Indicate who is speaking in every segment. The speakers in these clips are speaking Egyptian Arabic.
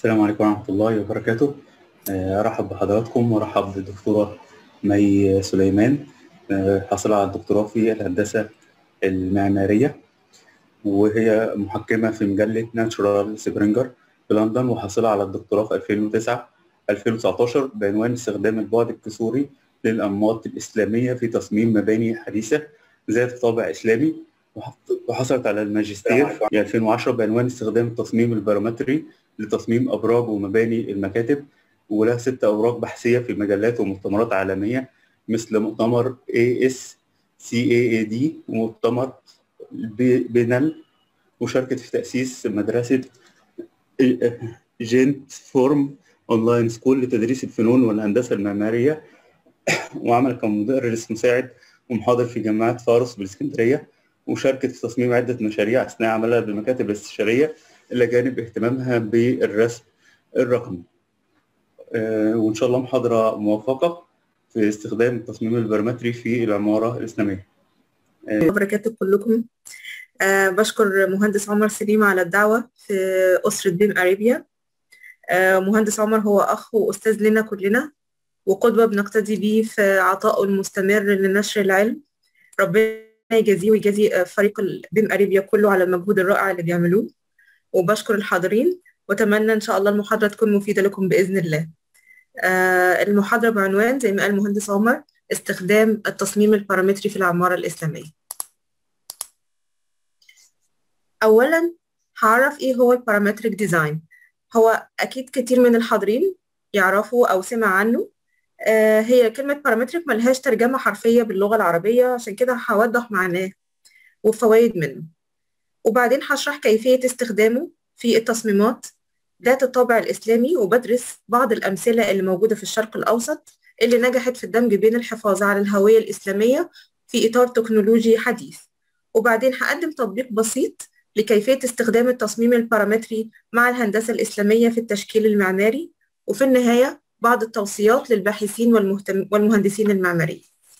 Speaker 1: السلام عليكم ورحمة الله وبركاته آه، أرحب بحضراتكم وأرحب بالدكتورة مي سليمان آه، حاصلة على الدكتوراه في الهندسة المعمارية وهي محكمة في مجلة ناتشورال سبرينجر في لندن وحاصلة على الدكتوراه في 2009 2019 بعنوان استخدام البعد الكسوري للأنماط الإسلامية في تصميم مباني حديثة ذات طابع إسلامي وحصلت على الماجستير في 2010 بعنوان استخدام التصميم البارومتري لتصميم أبراج ومباني المكاتب ولها ست أوراق بحثية في مجلات ومؤتمرات عالمية مثل مؤتمر ASCAAD ومؤتمر بينال وشاركت في تأسيس مدرسة جينت فورم أونلاين سكول لتدريس الفنون والهندسة المعمارية وعمل كمدرس مساعد ومحاضر في جامعة فارس بالإسكندرية وشاركت في تصميم عدة مشاريع أثناء عملها بالمكاتب الاستشارية إلى جانب اهتمامها بالرسم الرقمي آه، وإن شاء الله محاضرة موفقة في استخدام التصميم البرمتري في العمارة الإسلامية
Speaker 2: وبركاته كلكم أه بشكر مهندس عمر سليم على الدعوة في أسرة بيم أريبيا أه مهندس عمر هو أخ وأستاذ لنا كلنا وقدوة بنقتدي بيه في عطائه المستمر لنشر العلم ربنا يجازيه ويجازي فريق بيم أريبيا كله على المجهود الرائع اللي بيعملوه وبشكر الحاضرين وأتمنى إن شاء الله المحاضرة تكون مفيدة لكم بإذن الله آه المحاضرة بعنوان زي ما قال المهندس عمر استخدام التصميم البارامتري في العمارة الإسلامية أولا هعرف إيه هو البارامتريك ديزاين هو أكيد كتير من الحاضرين يعرفوا أو سمع عنه آه هي كلمة بارامتريك ملهاش ترجمة حرفية باللغة العربية عشان كده هوضح معناه وفوائد منه وبعدين هشرح كيفية استخدامه في التصميمات ذات الطابع الإسلامي وبدرس بعض الأمثلة اللي موجودة في الشرق الأوسط اللي نجحت في الدمج بين الحفاظ على الهوية الإسلامية في إطار تكنولوجي حديث وبعدين هقدم تطبيق بسيط لكيفية استخدام التصميم البارامتري مع الهندسة الإسلامية في التشكيل المعماري وفي النهاية بعض التوصيات للباحثين والمهتم والمهندسين المعماريين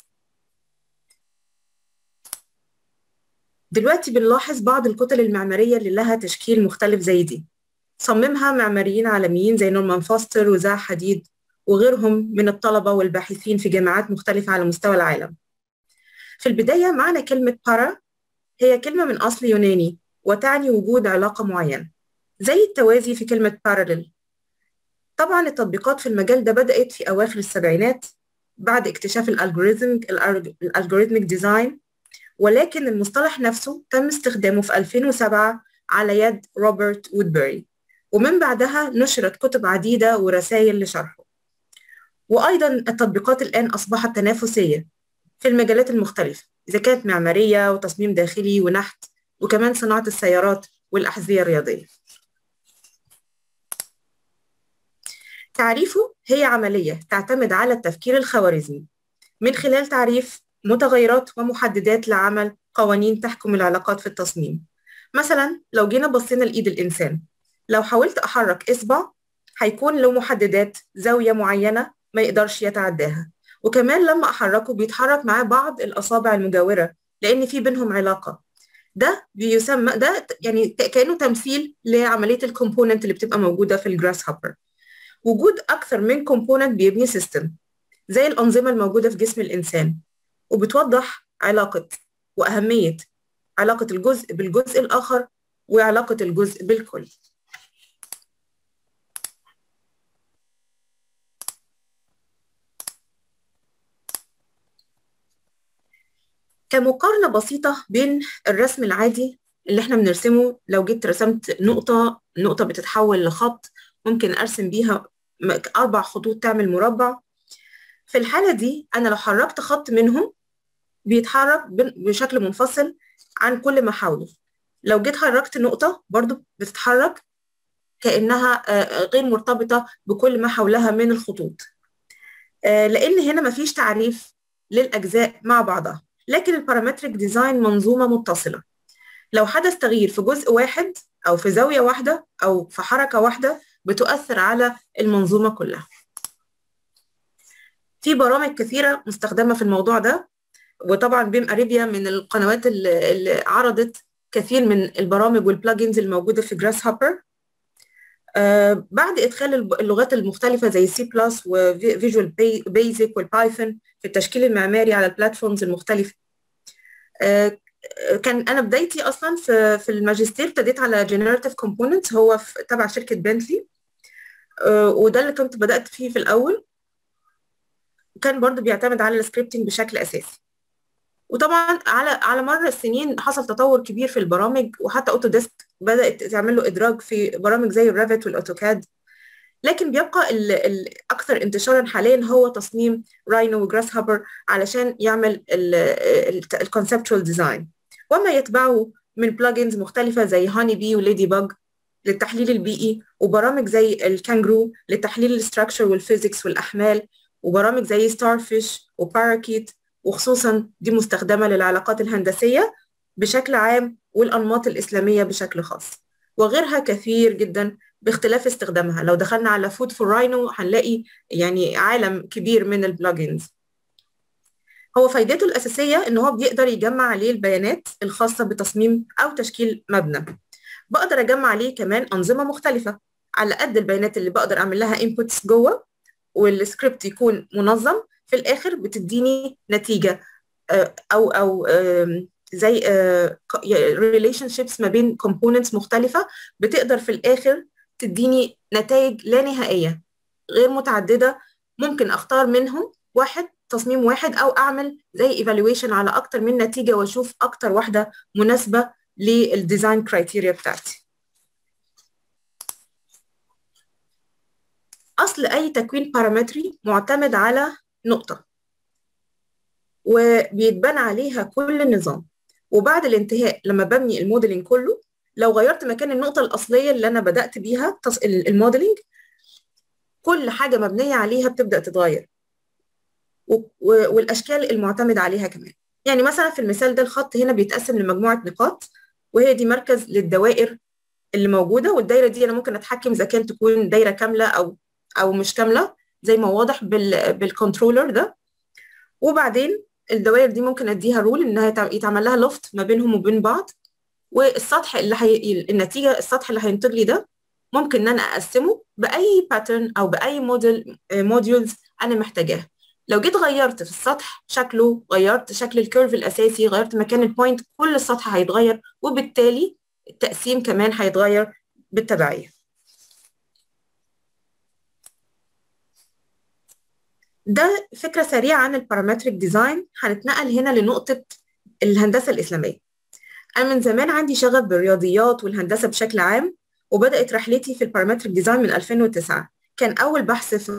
Speaker 2: دلوقتي بنلاحظ بعض الكتل المعمارية اللي لها تشكيل مختلف زي دي صممها معماريين عالميين زي نورمان فاستر وزاع حديد وغيرهم من الطلبة والباحثين في جامعات مختلفة على مستوى العالم في البداية معنى كلمة بارا هي كلمة من أصل يوناني وتعني وجود علاقة معينة زي التوازي في كلمة parallel طبعا التطبيقات في المجال ده بدأت في أواخر السبعينات بعد اكتشاف الالجوريزم الالجوريثميك ديزاين ولكن المصطلح نفسه تم استخدامه في 2007 على يد روبرت وودبري ومن بعدها نشرت كتب عديدة ورسائل لشرحه وأيضا التطبيقات الآن أصبحت تنافسية في المجالات المختلفة إذا كانت معمارية وتصميم داخلي ونحت وكمان صناعة السيارات والأحذية الرياضية تعريفه هي عملية تعتمد على التفكير الخوارزمي من خلال تعريف متغيرات ومحددات لعمل قوانين تحكم العلاقات في التصميم مثلا لو جينا بصينا لإيد الإنسان لو حاولت أحرك إصبع هيكون له محددات زاوية معينة ما يقدرش يتعداها وكمان لما أحركه بيتحرك معاه بعض الأصابع المجاورة لأن في بينهم علاقة ده بيسمى ده يعني كأنه تمثيل لعملية الكومبوننت اللي بتبقى موجودة في الجراس هوبر وجود أكثر من كومبوننت بيبني سيستم زي الأنظمة الموجودة في جسم الإنسان وبتوضح علاقة وأهمية علاقة الجزء بالجزء الآخر وعلاقة الجزء بالكل كمقارنة بسيطة بين الرسم العادي اللي احنا بنرسمه لو جيت رسمت نقطة نقطة بتتحول لخط ممكن أرسم بيها أربع خطوط تعمل مربع في الحالة دي أنا لو حركت خط منهم بيتحرك بشكل منفصل عن كل ما حوله لو جيت حركت نقطة برضو بتتحرك كأنها غير مرتبطة بكل ما حولها من الخطوط لأن هنا مفيش تعريف للأجزاء مع بعضها لكن البارامتريك ديزاين منظومة متصلة لو حدث تغيير في جزء واحد أو في زاوية واحدة أو في حركة واحدة بتؤثر على المنظومة كلها في برامج كثيرة مستخدمة في الموضوع ده وطبعا بيم أريبيا من القنوات اللي, اللي عرضت كثير من البرامج والبلاجنز الموجودة في جراس هوبر آه بعد ادخال اللغات المختلفه زي سي بلس وفيجوال بيزك والبايثون في التشكيل المعماري على البلاتفورمز المختلفه آه كان انا بدايتي اصلا في في الماجستير ابتديت على جنراتيف كومبوننتس هو في تبع شركه بنتلي آه وده اللي كنت بدات فيه في الاول وكان برضو بيعتمد على السكريبتنج بشكل اساسي وطبعا على على مر السنين حصل تطور كبير في البرامج وحتى اوتوديسك بدات تعمل له ادراج في برامج زي الريفت والاوتوكاد لكن بيبقى الاكثر انتشارا حاليا هو تصميم راينو وجراس هابر علشان يعمل الكونسبتشوال ديزاين وما يتبعه من بلجنز مختلفه زي هاني بي وليدي باج للتحليل البيئي وبرامج زي الكانجرو لتحليل الاستراكشر والفيزيكس والاحمال وبرامج زي ستارفيش وباراكيت وخصوصا دي مستخدمة للعلاقات الهندسية بشكل عام والأنماط الإسلامية بشكل خاص وغيرها كثير جدا باختلاف استخدامها لو دخلنا على فود فور راينو هنلاقي يعني عالم كبير من البلجنز هو فايدته الأساسية إن هو بيقدر يجمع عليه البيانات الخاصة بتصميم أو تشكيل مبنى بقدر أجمع عليه كمان أنظمة مختلفة على قد البيانات اللي بقدر أعمل لها inputs جوه والسكريبت يكون منظم في الاخر بتديني نتيجه او او زي ريليشن شيبس ما بين كومبوننتس مختلفه بتقدر في الاخر تديني نتائج لا نهائيه غير متعدده ممكن اختار منهم واحد تصميم واحد او اعمل زي ايفالويشن على اكتر من نتيجه واشوف اكتر واحده مناسبه للديزاين كرايتيريا بتاعتي اصل اي تكوين بارامتري معتمد على نقطة وبيتبنى عليها كل النظام وبعد الانتهاء لما ببني الموديلنج كله لو غيرت مكان النقطة الأصلية اللي أنا بدأت بيها الموديلنج كل حاجة مبنية عليها بتبدأ تتغير والأشكال المعتمد عليها كمان يعني مثلا في المثال ده الخط هنا بيتقسم لمجموعة نقاط وهي دي مركز للدوائر اللي موجودة والدايرة دي أنا ممكن أتحكم إذا كان تكون دايرة كاملة أو أو مش كاملة زي ما واضح بال بالكنترولر ده وبعدين الدوائر دي ممكن اديها رول انها يتعمل لها لوفت ما بينهم وبين بعض والسطح اللي هي النتيجه السطح اللي هينتج لي ده ممكن ان انا اقسمه باي باترن او باي موديل موديولز انا محتاجاها لو جيت غيرت في السطح شكله غيرت شكل الكيرف الاساسي غيرت مكان البوينت كل السطح هيتغير وبالتالي التقسيم كمان هيتغير بالتبعيه ده فكرة سريعة عن البارامتريك ديزاين هنتنقل هنا لنقطة الهندسة الإسلامية أنا من زمان عندي شغف بالرياضيات والهندسة بشكل عام وبدأت رحلتي في البارامتريك ديزاين من 2009 كان أول بحث في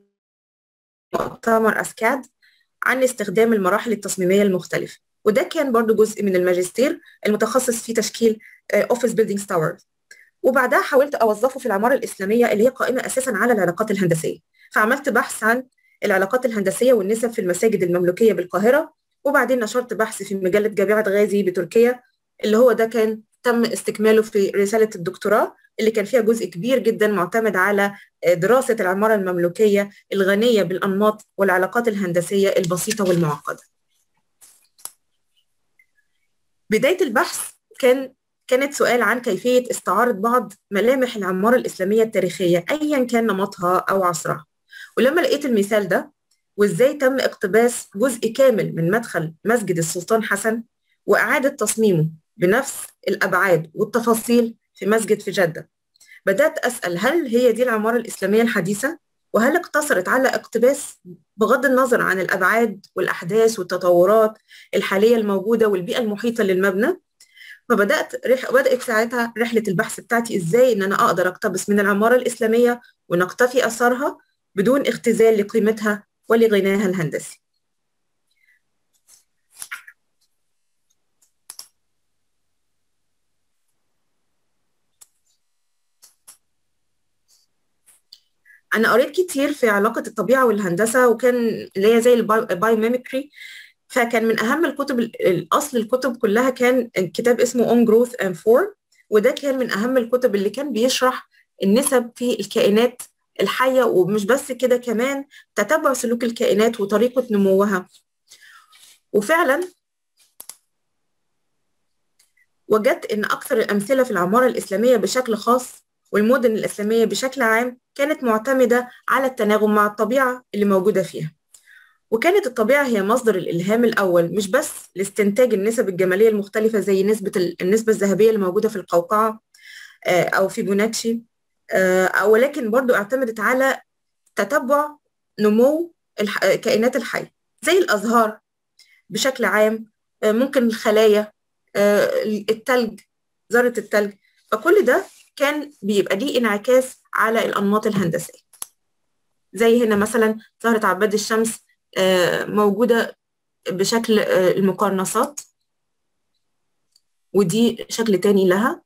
Speaker 2: مؤتمر أسكاد عن استخدام المراحل التصميمية المختلفة وده كان برضو جزء من الماجستير المتخصص في تشكيل اوفيس بيلدينج تاورز وبعدها حاولت اوظفه في العماره الاسلاميه اللي هي قائمه اساسا على العلاقات الهندسيه فعملت بحث عن العلاقات الهندسيه والنسب في المساجد المملوكيه بالقاهره وبعدين نشرت بحث في مجله جامعه غازي بتركيا اللي هو ده كان تم استكماله في رساله الدكتوراه اللي كان فيها جزء كبير جدا معتمد على دراسه العماره المملوكيه الغنيه بالانماط والعلاقات الهندسيه البسيطه والمعقده. بدايه البحث كان كانت سؤال عن كيفيه استعاره بعض ملامح العماره الاسلاميه التاريخيه ايا كان نمطها او عصرها. ولما لقيت المثال ده وازاي تم اقتباس جزء كامل من مدخل مسجد السلطان حسن واعاده تصميمه بنفس الابعاد والتفاصيل في مسجد في جده بدات اسال هل هي دي العماره الاسلاميه الحديثه وهل اقتصرت على اقتباس بغض النظر عن الابعاد والاحداث والتطورات الحاليه الموجوده والبيئه المحيطه للمبنى فبدات رح... بدات ساعتها رحله البحث بتاعتي ازاي ان انا اقدر اقتبس من العماره الاسلاميه ونقتفي اثارها بدون اختزال لقيمتها ولغناها الهندسي أنا قريت كتير في علاقة الطبيعة والهندسة وكان اللي هي زي البايوميمكري فكان من أهم الكتب الأصل الكتب كلها كان كتاب اسمه On Growth and Form وده كان من أهم الكتب اللي كان بيشرح النسب في الكائنات الحية ومش بس كده كمان تتبع سلوك الكائنات وطريقة نموها وفعلا وجدت ان اكثر الامثله في العماره الاسلاميه بشكل خاص والمدن الإسلامية بشكل عام كانت معتمدة على التناغم مع الطبيعة اللي موجودة فيها وكانت الطبيعة هي مصدر الإلهام الأول مش بس لاستنتاج النسب الجمالية المختلفة زي نسبة النسبة الذهبية اللي موجودة في القوقعة أو في بوناتشي ولكن برضو اعتمدت على تتبع نمو الكائنات الحية زي الأزهار بشكل عام ممكن الخلايا التلج ذرة التلج فكل ده كان بيبقى ليه انعكاس على الأنماط الهندسية زي هنا مثلا زهرة عباد الشمس موجودة بشكل المقرنصات ودي شكل تاني لها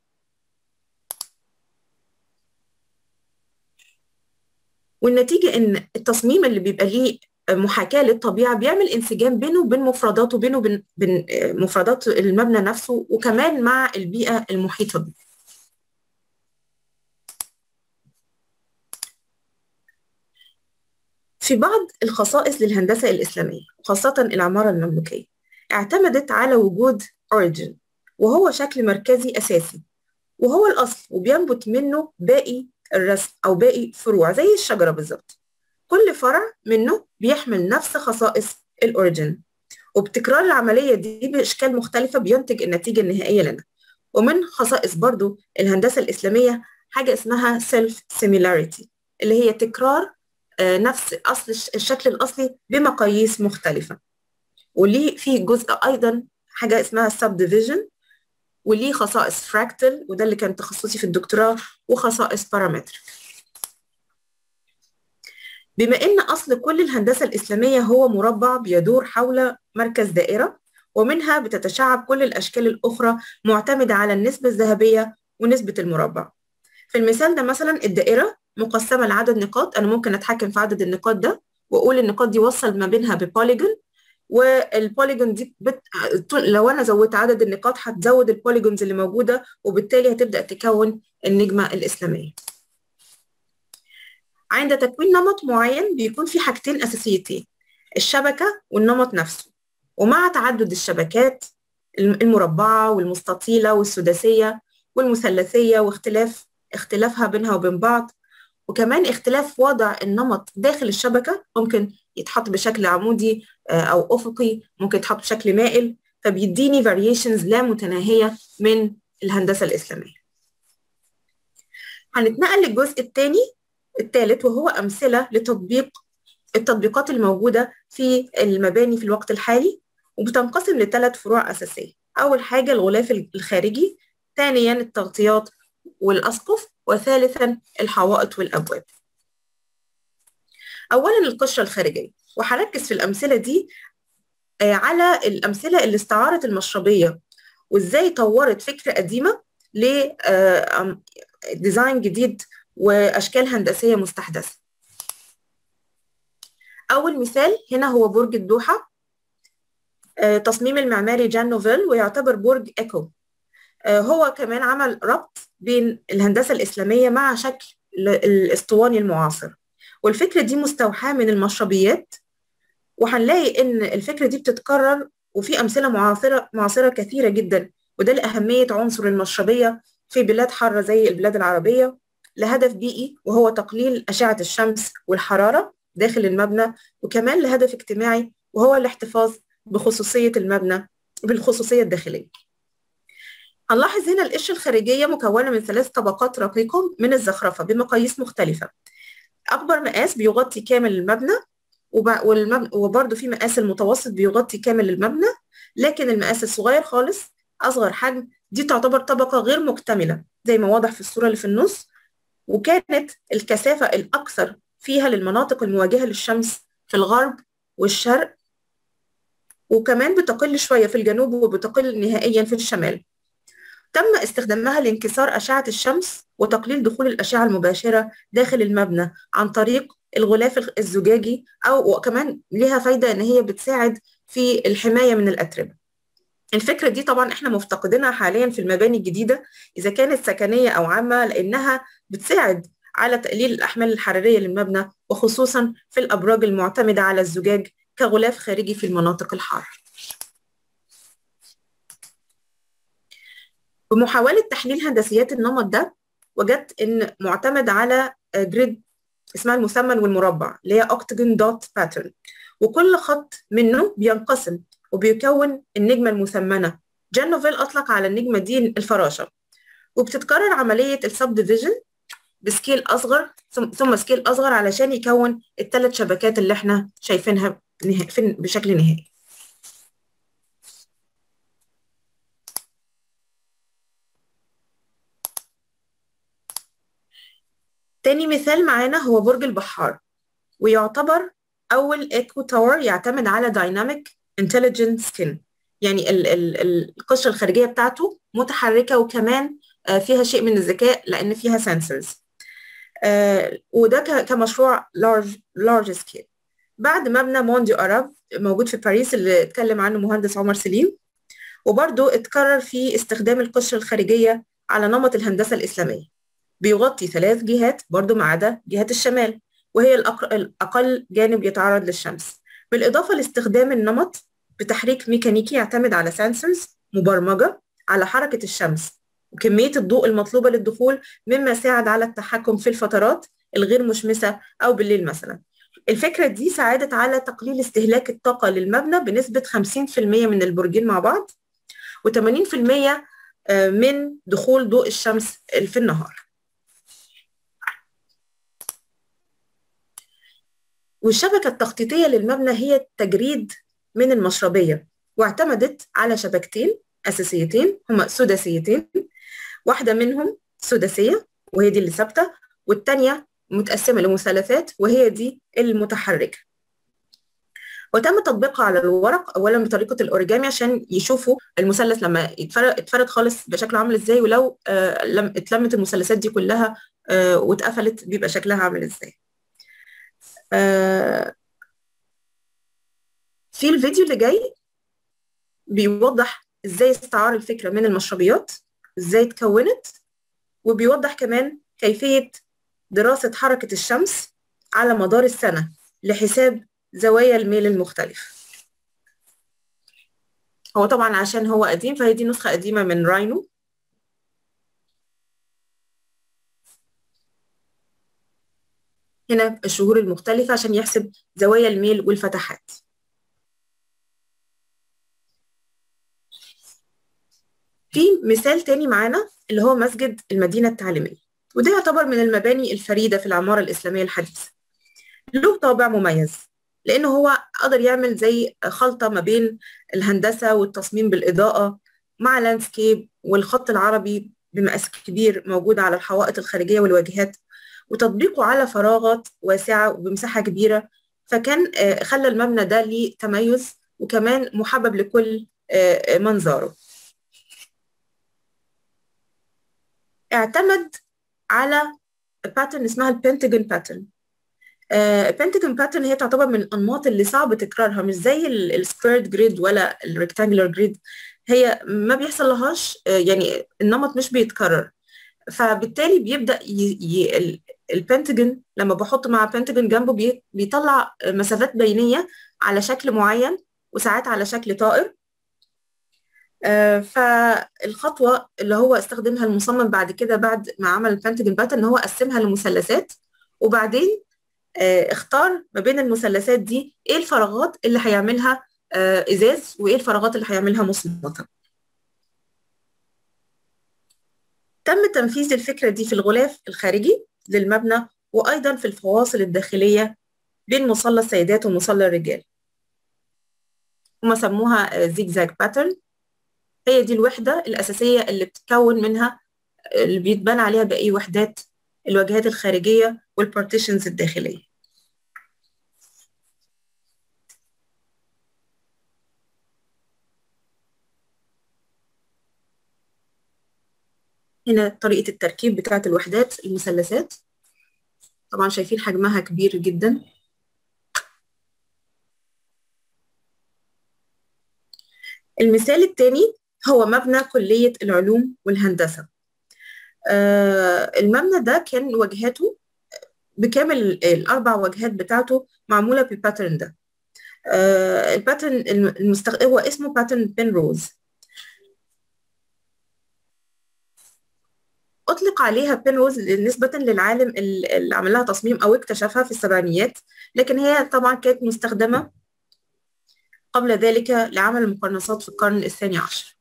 Speaker 2: والنتيجة إن التصميم اللي بيبقى ليه محاكاة للطبيعة بيعمل انسجام بينه وبين مفرداته وبينه وبين بين مفردات المبنى نفسه وكمان مع البيئة المحيطة به في بعض الخصائص للهندسة الإسلامية وخاصة العمارة المملوكية اعتمدت على وجود origin وهو شكل مركزي أساسي وهو الأصل وبينبت منه باقي الرسم أو باقي فروع زي الشجرة بالظبط كل فرع منه بيحمل نفس خصائص الأوريجين وبتكرار العملية دي بأشكال مختلفة بينتج النتيجة النهائية لنا ومن خصائص برضو الهندسة الإسلامية حاجة اسمها self similarity اللي هي تكرار نفس أصل الشكل الأصلي بمقاييس مختلفة وليه في جزء أيضا حاجة اسمها subdivision وليه خصائص فراكتل وده اللي كان تخصصي في الدكتوراه وخصائص بارامتريك بما ان اصل كل الهندسه الاسلاميه هو مربع بيدور حول مركز دائره ومنها بتتشعب كل الاشكال الاخرى معتمده على النسبه الذهبيه ونسبه المربع في المثال ده مثلا الدائره مقسمه لعدد نقاط انا ممكن اتحكم في عدد النقاط ده واقول النقاط دي وصل ما بينها ببوليجون والبوليجون دي بت... لو انا زودت عدد النقاط هتزود البوليجونز اللي موجوده وبالتالي هتبدا تكون النجمه الاسلاميه عند تكوين نمط معين بيكون في حاجتين اساسيتين الشبكه والنمط نفسه ومع تعدد الشبكات المربعه والمستطيله والسداسيه والمثلثيه واختلاف اختلافها بينها وبين بعض وكمان اختلاف وضع النمط داخل الشبكه ممكن يتحط بشكل عمودي او افقي ممكن يتحط بشكل مائل فبيديني variations لا متناهيه من الهندسه الاسلاميه هنتنقل للجزء الثاني الثالث وهو امثله لتطبيق التطبيقات الموجوده في المباني في الوقت الحالي وبتنقسم لثلاث فروع اساسيه اول حاجه الغلاف الخارجي ثانيا التغطيات والاسقف وثالثا الحوائط والابواب اولا القشره الخارجيه وهركز في الامثله دي على الامثله اللي استعارت المشربيه وازاي طورت فكره قديمه لديزاين جديد واشكال هندسيه مستحدثه اول مثال هنا هو برج الدوحه تصميم المعماري جان نوفيل ويعتبر برج ايكو هو كمان عمل ربط بين الهندسه الاسلاميه مع شكل الاسطواني المعاصر والفكره دي مستوحاه من المشربيات وهنلاقي ان الفكره دي بتتكرر وفي امثله معاصره معاصره كثيره جدا وده لاهميه عنصر المشربيه في بلاد حاره زي البلاد العربيه لهدف بيئي وهو تقليل اشعه الشمس والحراره داخل المبنى وكمان لهدف اجتماعي وهو الاحتفاظ بخصوصيه المبنى بالخصوصيه الداخليه هنلاحظ هنا القشره الخارجيه مكونه من ثلاث طبقات رقيقه من الزخرفه بمقاييس مختلفه اكبر مقاس بيغطي كامل المبنى وبرضه في مقاس المتوسط بيغطي كامل المبنى لكن المقاس الصغير خالص اصغر حجم دي تعتبر طبقه غير مكتمله زي ما واضح في الصوره اللي في النص وكانت الكثافه الاكثر فيها للمناطق المواجهه للشمس في الغرب والشرق وكمان بتقل شويه في الجنوب وبتقل نهائيا في الشمال تم استخدامها لانكسار أشعة الشمس وتقليل دخول الأشعة المباشرة داخل المبنى عن طريق الغلاف الزجاجي أو وكمان ليها فايدة إن هي بتساعد في الحماية من الأتربة الفكرة دي طبعا احنا مفتقدينها حاليا في المباني الجديدة إذا كانت سكنية أو عامة لأنها بتساعد على تقليل الأحمال الحرارية للمبنى وخصوصا في الأبراج المعتمدة على الزجاج كغلاف خارجي في المناطق الحارة بمحاولة تحليل هندسيات النمط ده وجدت ان معتمد على جريد اسمها المثمن والمربع اللي هي اوكتاجون دوت باترن وكل خط منه بينقسم وبيكون النجمة المثمنة جان نوفيل أطلق على النجمة دي الفراشة وبتتكرر عملية السب ديفيجن بسكيل أصغر ثم سكيل أصغر علشان يكون الثلاث شبكات اللي احنا شايفينها بشكل نهائي تاني مثال معانا هو برج البحار ويعتبر أول إيكو تاور يعتمد على دايناميك انتليجنت سكين يعني ال ال القشرة الخارجية بتاعته متحركة وكمان فيها شيء من الذكاء لأن فيها سنسورز وده كمشروع لارج لارج سكيل بعد مبنى موندي أراب موجود في باريس اللي اتكلم عنه مهندس عمر سليم وبرضه اتكرر في استخدام القشرة الخارجية على نمط الهندسة الإسلامية بيغطي ثلاث جهات برضه ما عدا جهات الشمال وهي الأقل جانب يتعرض للشمس بالإضافة لاستخدام النمط بتحريك ميكانيكي يعتمد على سنسورز مبرمجة على حركة الشمس وكمية الضوء المطلوبة للدخول مما ساعد على التحكم في الفترات الغير مشمسة أو بالليل مثلا الفكرة دي ساعدت على تقليل استهلاك الطاقة للمبنى بنسبة 50% من البرجين مع بعض و80% من دخول ضوء الشمس في النهار والشبكة التخطيطية للمبنى هي التجريد من المشربية واعتمدت على شبكتين أساسيتين هما سداسيتين واحدة منهم سداسية وهي دي اللي ثابتة والتانية متقسمة لمثلثات وهي دي المتحركة وتم تطبيقها على الورق اولا بطريقه الاوريجامي عشان يشوفوا المثلث لما يتفرد اتفرد خالص بشكله عامل ازاي ولو آه لم اتلمت المثلثات دي كلها آه واتقفلت بيبقى شكلها عامل ازاي آه في الفيديو اللي جاي بيوضح ازاي استعار الفكره من المشربيات ازاي اتكونت وبيوضح كمان كيفيه دراسه حركه الشمس على مدار السنه لحساب زوايا الميل المختلف هو طبعا عشان هو قديم فهي دي نسخة قديمة من راينو هنا الشهور المختلفة عشان يحسب زوايا الميل والفتحات في مثال تاني معانا اللي هو مسجد المدينة التعليمية وده يعتبر من المباني الفريدة في العمارة الإسلامية الحديثة له طابع مميز لأنه هو قدر يعمل زي خلطة ما بين الهندسة والتصميم بالإضاءة مع لاندسكيب والخط العربي بمقاس كبير موجود على الحوائط الخارجية والواجهات وتطبيقه على فراغات واسعة وبمساحة كبيرة فكان خلى المبنى ده ليه تميز وكمان محبب لكل منظاره اعتمد على باترن اسمها البنتاجون باترن البنتاجون باترن هي تعتبر من الانماط اللي صعب تكرارها مش زي السكويرد جريد ولا الريكتانجلر جريد هي ما بيحصل لهاش يعني النمط مش بيتكرر فبالتالي بيبدا البنتاجون لما بحط مع بنتاجون جنبه بيطلع مسافات بينيه على شكل معين وساعات على شكل طائر فالخطوه اللي هو استخدمها المصمم بعد كده بعد ما عمل البنتاجون باترن ان هو قسمها لمثلثات وبعدين اختار ما بين المثلثات دي ايه الفراغات اللي هيعملها ازاز وايه الفراغات اللي هيعملها مصمطه تم تنفيذ الفكره دي في الغلاف الخارجي للمبنى وايضا في الفواصل الداخليه بين مصلى السيدات ومصلى الرجال هما سموها زيجزاج باترن هي دي الوحده الاساسيه اللي بتتكون منها اللي بيتبنى عليها باقي وحدات الواجهات الخارجيه والبارتيشنز الداخليه هنا طريقة التركيب بتاعة الوحدات المثلثات طبعا شايفين حجمها كبير جدا المثال الثاني هو مبنى كلية العلوم والهندسة آه المبنى ده كان واجهاته بكامل الأربع واجهات بتاعته معمولة بالباترن ده آه الباترن المستخ... هو اسمه باترن بين روز أطلق عليها بينروز نسبة للعالم اللي عمل لها تصميم أو اكتشفها في السبعينيات لكن هي طبعا كانت مستخدمة قبل ذلك لعمل المقرنصات في القرن الثاني عشر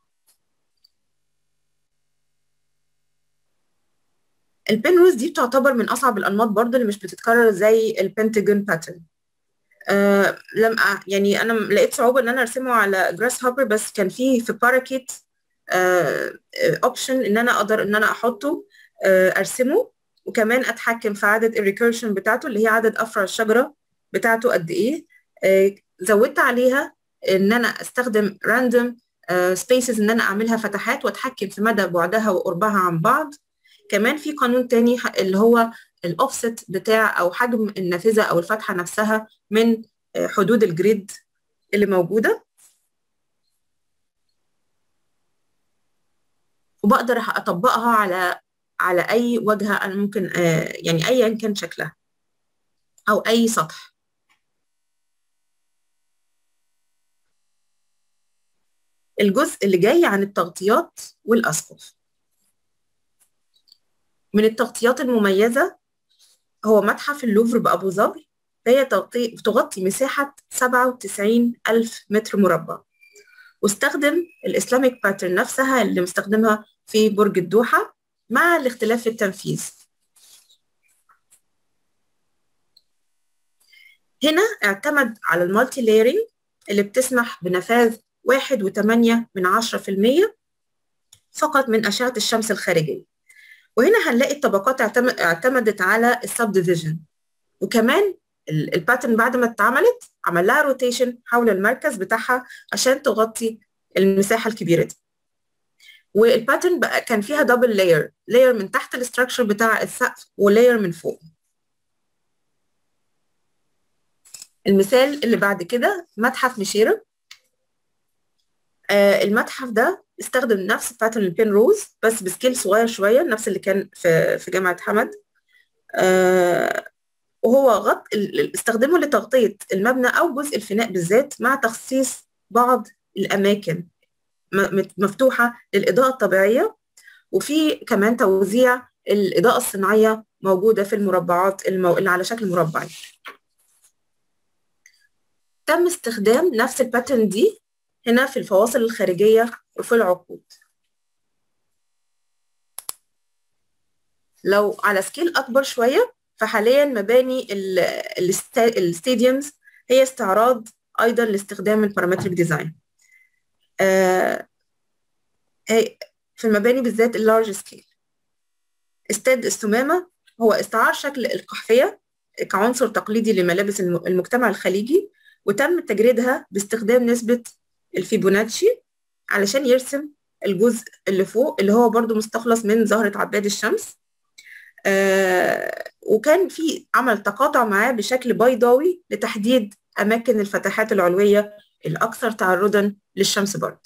Speaker 2: البينروز دي تعتبر من أصعب الأنماط برضه اللي مش بتتكرر زي البنتاجون باترن آه لم يعني انا لقيت صعوبه ان انا ارسمه على جراس هوبر بس كان في في باراكيت اوبشن ان انا اقدر ان انا احطه آه ارسمه وكمان اتحكم في عدد الريكيرشن بتاعته اللي هي عدد افرع الشجره بتاعته قد ايه آه زودت عليها ان انا استخدم راندوم سبيسز ان انا اعملها فتحات واتحكم في مدى بعدها وقربها عن بعض كمان في قانون تاني اللي هو الاوفست بتاع او حجم النافذه او الفتحه نفسها من حدود الجريد اللي موجوده وبقدر اطبقها على على اي واجهه انا ممكن يعني ايا كان شكلها او اي سطح الجزء اللي جاي عن التغطيات والاسقف من التغطيات المميزه هو متحف اللوفر بأبو ظبي هي تغطي مساحة 97 ألف متر مربع واستخدم الإسلاميك باترن نفسها اللي مستخدمها في برج الدوحة مع الاختلاف في التنفيذ هنا اعتمد على المالتي لايرنج اللي بتسمح بنفاذ واحد وتمانية من عشرة في المية فقط من أشعة الشمس الخارجية وهنا هنلاقي الطبقات اعتمدت على السب ديفيجن وكمان الباترن بعد ما اتعملت عمل لها روتيشن حول المركز بتاعها عشان تغطي المساحه الكبيره دي والباترن بقى كان فيها دبل لاير لاير من تحت الاستراكشر بتاع السقف ولاير من فوق المثال اللي بعد كده متحف مشيرة آه المتحف ده استخدم نفس باترن البين روز بس بسكيل صغير شوية نفس اللي كان في في جامعة حمد آه وهو غط استخدمه لتغطية المبنى أو جزء الفناء بالذات مع تخصيص بعض الأماكن مفتوحة للإضاءة الطبيعية وفي كمان توزيع الإضاءة الصناعية موجودة في المربعات المو... اللي على شكل مربعي تم استخدام نفس الباترن دي هنا في الفواصل الخارجية وفي العقود لو على سكيل أكبر شوية فحاليا مباني الستاديومز هي استعراض أيضا لاستخدام البارامتريك ديزاين آه في المباني بالذات اللارج سكيل استاد السمامة هو استعار شكل القحفية كعنصر تقليدي لملابس المجتمع الخليجي وتم تجريدها باستخدام نسبة الفيبوناتشي علشان يرسم الجزء اللي فوق اللي هو برضو مستخلص من زهرة عباد الشمس آه وكان في عمل تقاطع معاه بشكل بيضاوي لتحديد أماكن الفتحات العلوية الأكثر تعرضا للشمس برضه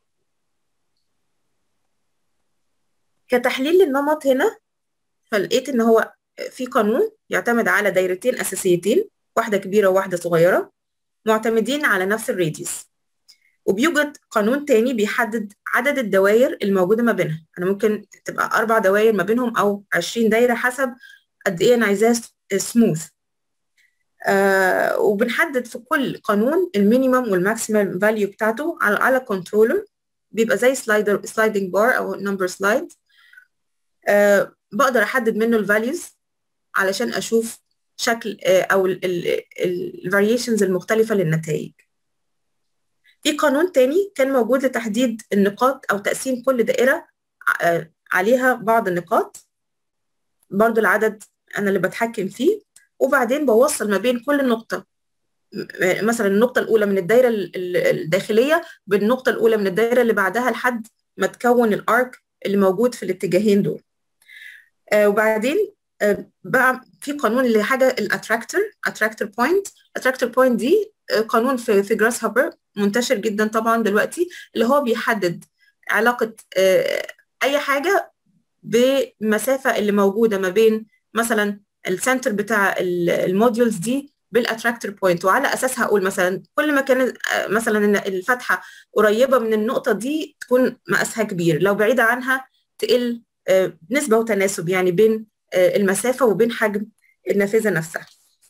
Speaker 2: كتحليل للنمط هنا فلقيت إن هو في قانون يعتمد على دايرتين أساسيتين واحدة كبيرة وواحدة صغيرة معتمدين على نفس الراديوس وبيوجد قانون تاني بيحدد عدد الدوائر الموجودة ما بينها أنا ممكن تبقى أربع دوائر ما بينهم أو عشرين دايرة حسب قد إيه أنا عايزاه سموث آه وبنحدد في كل قانون المينيمم والماكسيمم فاليو بتاعته على على كنترولر بيبقى زي سلايدر سلايدنج بار أو نمبر سلايد آه بقدر أحدد منه الفاليوز علشان أشوف شكل آه أو الفاريشنز المختلفة للنتائج في قانون تاني كان موجود لتحديد النقاط أو تقسيم كل دائرة عليها بعض النقاط برضو العدد أنا اللي بتحكم فيه وبعدين بوصل ما بين كل نقطة مثلا النقطة الأولى من الدايرة الداخلية بالنقطة الأولى من الدايرة اللي بعدها لحد ما تكون الأرك اللي موجود في الاتجاهين دول وبعدين بقى في قانون لحاجة الاتراكتور اتراكتور بوينت اتراكتور بوينت دي قانون في في جراس هوبر منتشر جدا طبعا دلوقتي اللي هو بيحدد علاقة أي حاجة بمسافة اللي موجودة ما بين مثلا السنتر بتاع الموديولز دي بالاتراكتور بوينت وعلى اساسها اقول مثلا كل ما كان مثلا الفتحه قريبه من النقطه دي تكون مقاسها كبير لو بعيده عنها تقل نسبة وتناسب يعني بين المسافة وبين حجم النافذة نفسها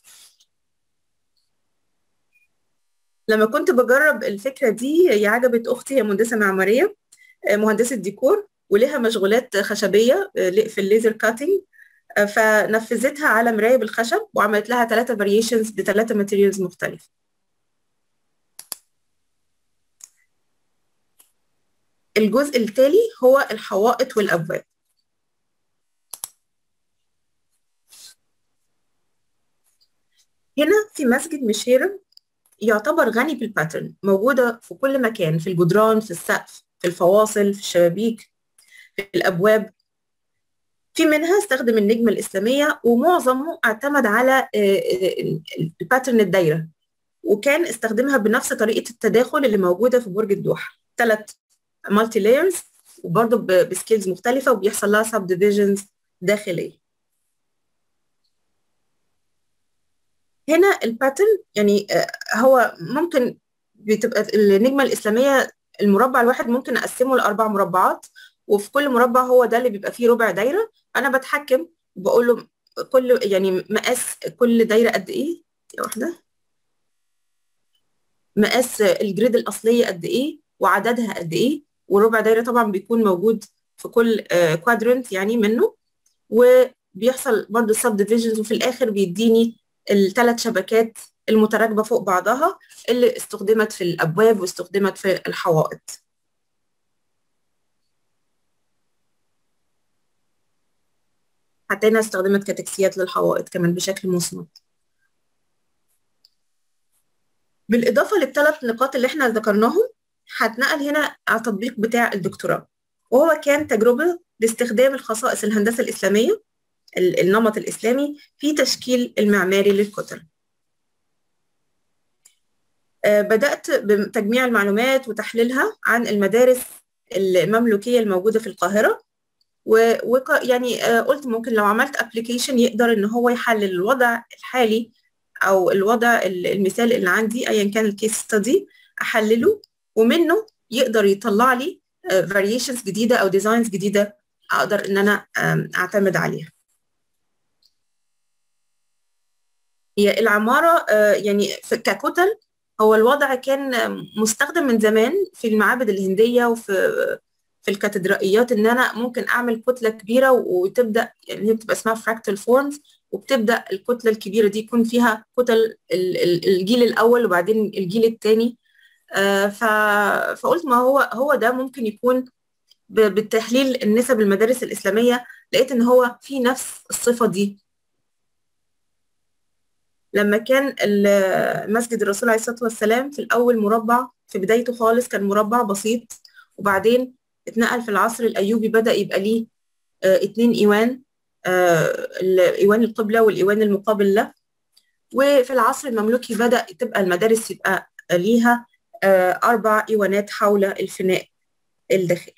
Speaker 2: لما كنت بجرب الفكرة دي هي عجبت أختي هي مهندسة معمارية مهندسة ديكور ولها مشغولات خشبية في الليزر كاتنج فنفذتها على مراية بالخشب وعملت لها ثلاثة فاريشنز بثلاثة ماتيريالز مختلفة الجزء التالي هو الحوائط والأبواب هنا في مسجد مشيرم يعتبر غني بالباترن موجودة في كل مكان في الجدران في السقف في الفواصل في الشبابيك في الأبواب في منها استخدم النجمة الإسلامية ومعظمه اعتمد على الباترن الدايرة وكان استخدمها بنفس طريقة التداخل اللي موجودة في برج الدوحة ثلاث مالتي لايرز وبرضه بسكيلز مختلفة وبيحصل لها سب ديفيجنز داخلية هنا الباترن يعني هو ممكن بتبقى النجمة الإسلامية المربع الواحد ممكن أقسمه لأربع مربعات وفي كل مربع هو ده اللي بيبقى فيه ربع دايرة أنا بتحكم وبقول له كل يعني مقاس كل دايرة قد إيه واحدة مقاس الجريد الأصلية قد إيه وعددها قد إيه وربع دايرة طبعا بيكون موجود في كل كوادرنت يعني منه وبيحصل برضه سب ديفيجنز وفي الآخر بيديني الثلاث شبكات المتراكبة فوق بعضها اللي استخدمت في الأبواب واستخدمت في الحوائط حتى هنا استخدمت كتكسيات للحوائط كمان بشكل مصمت بالإضافة للثلاث نقاط اللي احنا ذكرناهم هتنقل هنا على التطبيق بتاع الدكتوراه وهو كان تجربة لاستخدام الخصائص الهندسة الإسلامية النمط الإسلامي في تشكيل المعماري للكتل بدأت بتجميع المعلومات وتحليلها عن المدارس المملوكية الموجودة في القاهرة ويعني قلت ممكن لو عملت ابلكيشن يقدر ان هو يحلل الوضع الحالي او الوضع المثال اللي عندي ايا كان الكيس ستادي احلله ومنه يقدر يطلع لي فاريشنز جديده او ديزاينز جديده اقدر ان انا اعتمد عليها هي العماره يعني ككتل هو الوضع كان مستخدم من زمان في المعابد الهنديه وفي في الكاتدرائيات ان انا ممكن اعمل كتله كبيره وتبدا يعني هي بتبقى اسمها فراكتال فورمز وبتبدا الكتله الكبيره دي يكون فيها كتل الجيل الاول وبعدين الجيل الثاني فقلت ما هو هو ده ممكن يكون بالتحليل النسب المدارس الاسلاميه لقيت ان هو في نفس الصفه دي لما كان مسجد الرسول عليه الصلاه والسلام في الاول مربع في بدايته خالص كان مربع بسيط وبعدين اتنقل في العصر الأيوبي بدأ يبقى ليه اه اتنين إيوان اه إيوان القبلة والإيوان المقابل له وفي العصر المملوكي بدأ تبقى المدارس يبقى ليها اه أربع إيوانات حول الفناء الداخلي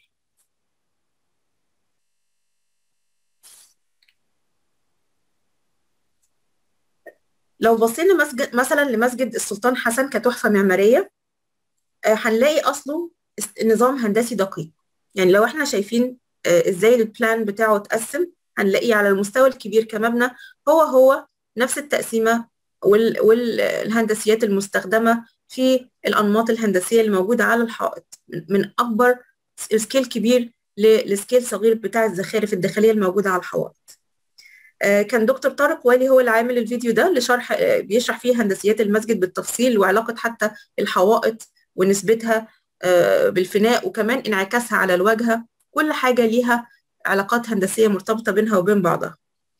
Speaker 2: لو بصينا مسجد مثلا لمسجد السلطان حسن كتحفة معمارية هنلاقي أصله نظام هندسي دقيق يعني لو احنا شايفين ازاي البلان بتاعه اتقسم هنلاقيه على المستوى الكبير كمبنى هو هو نفس التقسيمة والهندسيات المستخدمة في الأنماط الهندسية الموجودة على الحائط من أكبر سكيل كبير لسكيل صغير بتاع الزخارف الداخلية الموجودة على الحوائط كان دكتور طارق والي هو اللي عامل الفيديو ده لشرح بيشرح فيه هندسيات المسجد بالتفصيل وعلاقة حتى الحوائط ونسبتها بالفناء وكمان انعكاسها على الواجهة كل حاجة ليها علاقات هندسية مرتبطة بينها وبين بعضها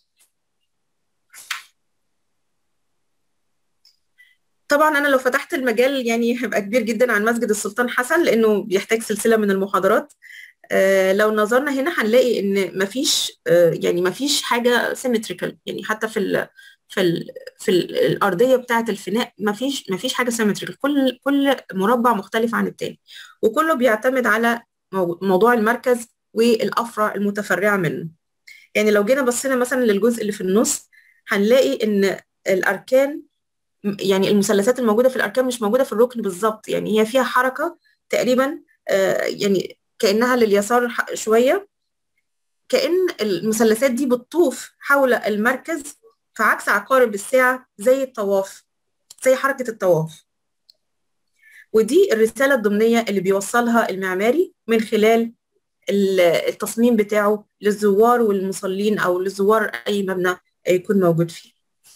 Speaker 2: طبعا أنا لو فتحت المجال يعني هيبقى كبير جدا عن مسجد السلطان حسن لأنه بيحتاج سلسلة من المحاضرات لو نظرنا هنا هنلاقي إن مفيش يعني مفيش حاجة سيمتريكال يعني حتى في ال في ال في ال الارضيه بتاعه الفناء ما فيش ما فيش حاجه سيمتريكال كل كل مربع مختلف عن التاني وكله بيعتمد على موضوع المركز والافرع المتفرعه منه يعني لو جينا بصينا مثلا للجزء اللي في النص هنلاقي ان الاركان يعني المثلثات الموجوده في الاركان مش موجوده في الركن بالظبط يعني هي فيها حركه تقريبا آه يعني كانها لليسار شويه كأن المثلثات دي بتطوف حول المركز في عكس عقارب الساعة زي الطواف زي حركة الطواف ودي الرسالة الضمنية اللي بيوصلها المعماري من خلال التصميم بتاعه للزوار والمصلين أو لزوار أي مبنى يكون موجود فيه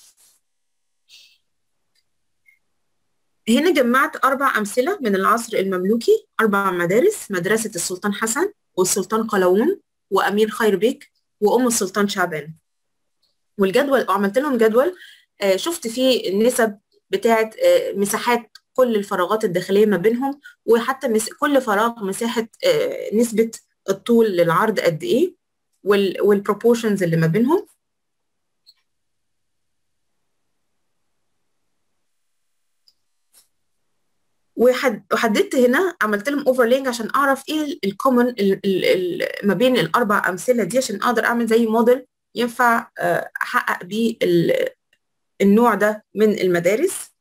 Speaker 2: هنا جمعت أربع أمثلة من العصر المملوكي أربع مدارس مدرسة السلطان حسن والسلطان قلاوون وأمير خير بيك وأم السلطان شعبان والجدول وعملت لهم جدول شفت فيه النسب بتاعة مساحات كل الفراغات الداخلية ما بينهم وحتى مس... كل فراغ مساحة نسبة الطول للعرض قد إيه والبروبورشنز اللي ما بينهم وحددت هنا عملت لهم اوفرلينج عشان اعرف ايه الكومن ما بين الاربع امثله دي عشان اقدر اعمل زي موديل ينفع احقق بيه النوع ده من المدارس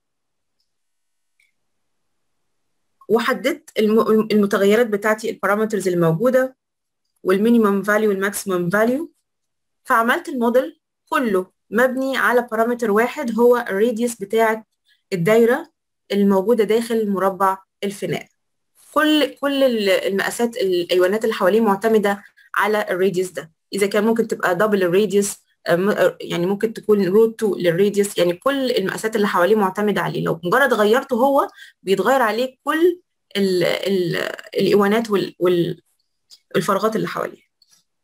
Speaker 2: وحددت المتغيرات بتاعتي البارامترز الموجوده والمينيمم فاليو والماكسيمم فاليو فعملت الموديل كله مبني على بارامتر واحد هو الراديوس بتاعه الدايره الموجودة داخل مربع الفناء كل كل المقاسات الايوانات اللي حواليه معتمدة على الراديوس ده إذا كان ممكن تبقى دبل الراديوس يعني ممكن تكون روت 2 للراديوس يعني كل المقاسات اللي حواليه معتمدة عليه لو مجرد غيرته هو بيتغير عليه كل ال ال الايوانات والفراغات اللي حواليه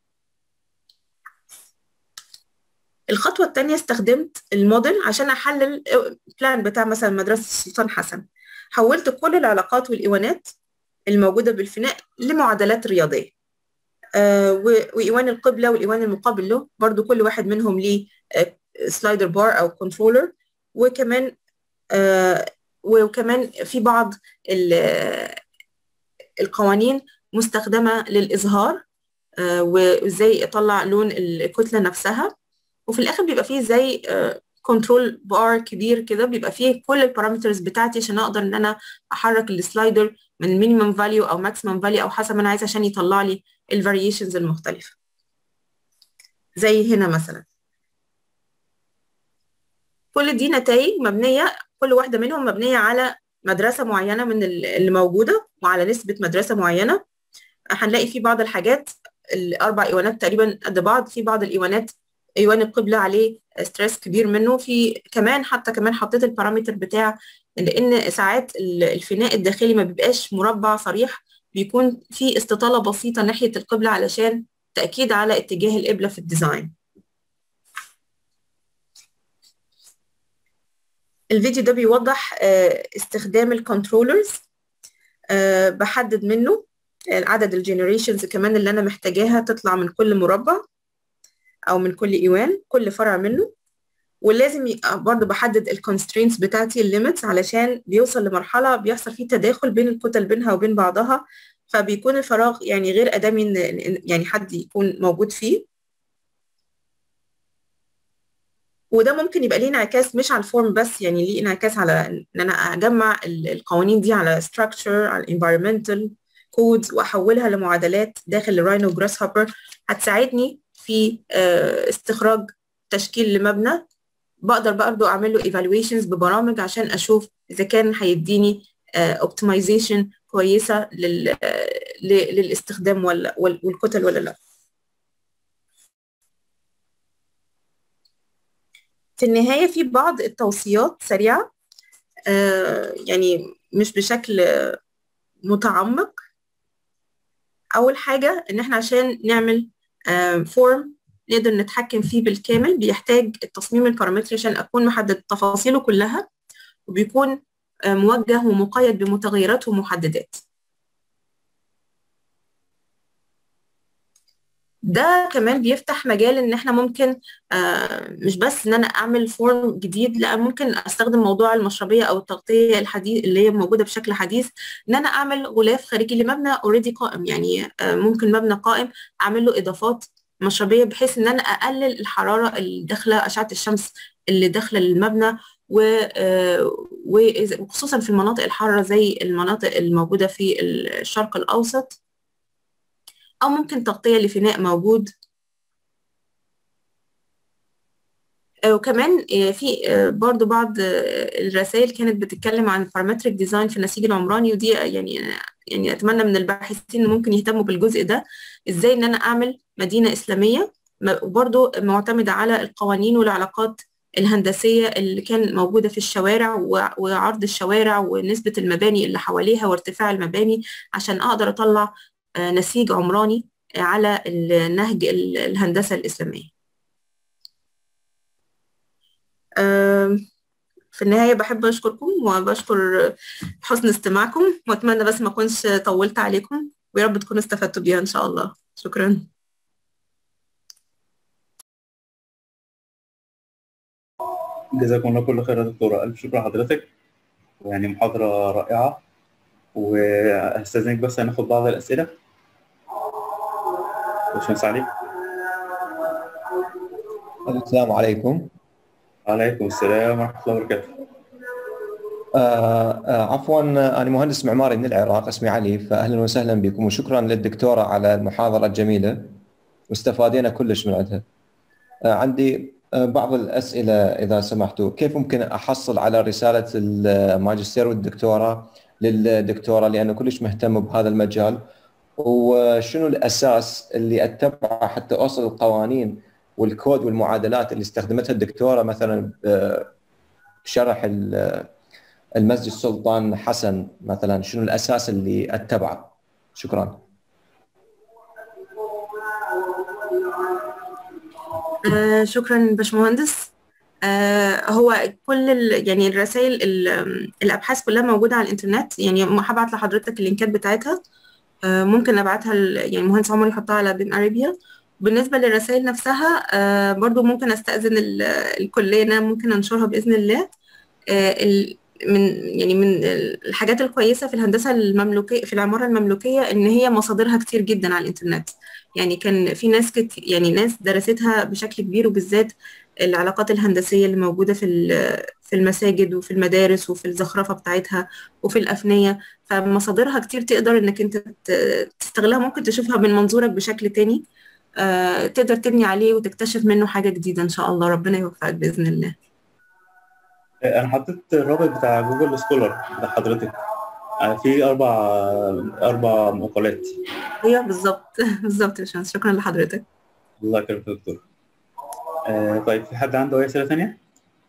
Speaker 2: الخطوة التانية استخدمت الموديل عشان أحلل البلان بتاع مثلا مدرسة السلطان حسن حولت كل العلاقات والإيوانات الموجودة بالفناء لمعادلات رياضية آه وإيوان القبلة والإيوان المقابل له برضو كل واحد منهم ليه آه سلايدر بار أو كنترولر وكمان آه وكمان في بعض القوانين مستخدمة للإظهار وإزاي أطلع لون الكتلة نفسها وفي الاخر بيبقى فيه زي كنترول بار كبير كده بيبقى فيه كل البارامترز بتاعتي عشان اقدر ان انا احرك السلايدر من المينيمم فاليو او ماكسيمم فاليو او حسب ما انا عايزه عشان يطلع لي الفاريشنز المختلفه زي هنا مثلا كل دي نتائج مبنيه كل واحده منهم مبنيه على مدرسه معينه من اللي موجوده وعلى نسبه مدرسه معينه هنلاقي في بعض الحاجات الاربع ايوانات تقريبا قد بعض في بعض الايوانات ايوان القبلة عليه ستريس كبير منه في كمان حتى كمان حطيت البارامتر بتاع لان ساعات الفناء الداخلي ما بيبقاش مربع صريح بيكون في استطالة بسيطة ناحية القبلة علشان تأكيد على اتجاه القبلة في الديزاين الفيديو ده بيوضح استخدام الكنترولرز بحدد منه عدد الجنريشنز كمان اللي انا محتاجاها تطلع من كل مربع او من كل ايوان كل فرع منه ولازم برضه بحدد الكونسترينتس بتاعتي الليميتس علشان بيوصل لمرحله بيحصل فيه تداخل بين الكتل بينها وبين بعضها فبيكون الفراغ يعني غير ادمي ان يعني حد يكون موجود فيه وده ممكن يبقى ليه انعكاس مش على الفورم بس يعني ليه انعكاس على ان انا اجمع القوانين دي على structure على environmental codes واحولها لمعادلات داخل الراينو جراس هوبر هتساعدني في استخراج تشكيل لمبنى بقدر برضه اعمل له evaluations ببرامج عشان اشوف اذا كان هيديني optimization كويسه لل للاستخدام ولا والكتل ولا لا في النهايه في بعض التوصيات سريعه يعني مش بشكل متعمق اول حاجه ان احنا عشان نعمل فورم نقدر نتحكم فيه بالكامل بيحتاج التصميم البارامتري عشان اكون محدد تفاصيله كلها وبيكون موجه ومقيد بمتغيرات ومحددات ده كمان بيفتح مجال ان احنا ممكن آه مش بس ان انا اعمل فورم جديد لا ممكن استخدم موضوع المشربيه او التغطيه الحديث اللي هي موجوده بشكل حديث ان انا اعمل غلاف خارجي لمبنى اوريدي قائم يعني آه ممكن مبنى قائم اعمل له اضافات مشربيه بحيث ان انا اقلل الحراره اللي داخله اشعه الشمس اللي داخله المبنى وخصوصا في المناطق الحاره زي المناطق الموجوده في الشرق الاوسط او ممكن تغطيه لفناء موجود وكمان في برضو بعض الرسائل كانت بتتكلم عن البارامتريك ديزاين في النسيج العمراني ودي يعني يعني اتمنى من الباحثين ان ممكن يهتموا بالجزء ده ازاي ان انا اعمل مدينه اسلاميه وبرضو معتمده على القوانين والعلاقات الهندسيه اللي كان موجوده في الشوارع وعرض الشوارع ونسبه المباني اللي حواليها وارتفاع المباني عشان اقدر اطلع نسيج عمراني على النهج الهندسه الاسلاميه في النهاية بحب أشكركم وبشكر حسن استماعكم وأتمنى بس ما أكونش طولت عليكم ويا رب تكونوا استفدتوا بيها إن شاء الله شكرا
Speaker 1: جزاكم الله كل خير يا دكتورة ألف شكر لحضرتك يعني محاضرة رائعة وأستاذنك بس هناخد بعض الأسئلة باشمهندس علي
Speaker 3: السلام عليكم
Speaker 1: وعليكم السلام ورحمة الله وبركاته
Speaker 3: آه آه عفوا أنا مهندس معماري من العراق اسمي علي فأهلا وسهلا بكم وشكرا للدكتورة على المحاضرة الجميلة واستفادينا كلش من عندها آه عندي بعض الأسئلة إذا سمحتوا كيف ممكن أحصل على رسالة الماجستير والدكتوراه للدكتورة لأنه كلش مهتم بهذا المجال وشنو الأساس اللي أتبعه حتى أوصل القوانين والكود والمعادلات اللي استخدمتها الدكتوره مثلا بشرح المسجد السلطان حسن مثلا شنو الاساس اللي اتبعه شكرا
Speaker 2: آه شكرا باشمهندس آه هو كل ال يعني الرسائل الابحاث كلها موجوده على الانترنت يعني هبعت لحضرتك اللينكات بتاعتها آه ممكن ابعتها يعني المهندس عمر يحطها على بيم اريبيا بالنسبة للرسائل نفسها آه برضو ممكن أستأذن الكلية أنا ممكن أنشرها بإذن الله آه من يعني من الحاجات الكويسة في الهندسة المملوكية في العمارة المملوكية إن هي مصادرها كتير جدا على الإنترنت يعني كان في ناس كتير يعني ناس درستها بشكل كبير وبالذات العلاقات الهندسية اللي موجودة في في المساجد وفي المدارس وفي الزخرفة بتاعتها وفي الأفنية فمصادرها كتير تقدر إنك أنت تستغلها ممكن تشوفها من منظورك بشكل تاني آه، تقدر تبني عليه وتكتشف منه حاجة جديدة إن شاء الله ربنا يوفقك بإذن الله
Speaker 1: أنا حطيت الرابط بتاع جوجل سكولر بتاع حضرتك في أربع أربع مقالات
Speaker 2: أيوه بالظبط بالظبط يا باشمهندس شكرا لحضرتك
Speaker 1: الله يكرمك يا دكتور آه طيب في حد عنده أي أسئلة ثانية؟